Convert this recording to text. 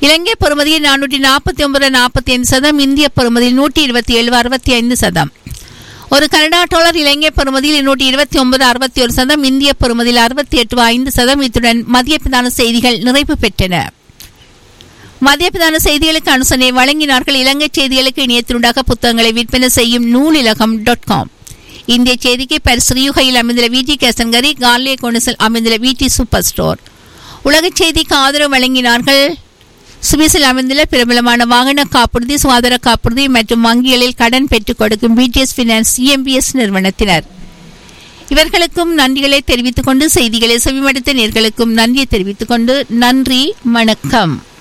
இலங்கை பெறுமதியில் நானூற்றி நாற்பத்தி ஒன்பது நாற்பத்தி ஐந்து சதம் இந்திய பெறுமதியில் நூற்றி இருபத்தி ஏழு அறுபத்தி ஐந்து சதம் ஒரு கனடா டாலர் இலங்கை பெறுமதியில் நூற்றி இருபத்தி ஒன்பது அறுபத்தி ஒரு சதம் இந்திய பெறுமதியில் அறுபத்தி எட்டு ஐந்து சதம் இத்துடன் மதிய பிரதான செய்திகள் நிறைவு பெற்றன மதிய பிரதான செய்திகளுக்கு அனுசரணை வழங்கினார்கள் இலங்கை செய்திகளுக்கு இணையத்தினூடாக புத்தகங்களை விற்பனை செய்யும் நூலிலகம் டாட் காம் இந்திய செய்திக்கு பரிசுரியுகையில் அமைந்துள்ள விடி கேசன்கரி கார்லே கொனிசல் அமைந்துள்ள விடி சூப்பர் ஸ்டோர் உலக செய்திக்கு ஆதரவு வழங்கினார்கள் சுவிஸில் அமைந்துள்ள பிரபலமான வாகன காப்புறுதி சுகாதார காப்புறுதி மற்றும் வங்கிகளில் கடன் பெற்றுக் கொடுக்கும் பிடிஎஸ் பினான்ஸ் இஎம்பிஎஸ் நிறுவனத்தினர் இவர்களுக்கும் நன்றிகளை தெரிவித்துக் கொண்டு செய்திகளை செவிமடுத்த நேர்களுக்கும் நன்றியை தெரிவித்துக் கொண்டு நன்றி வணக்கம்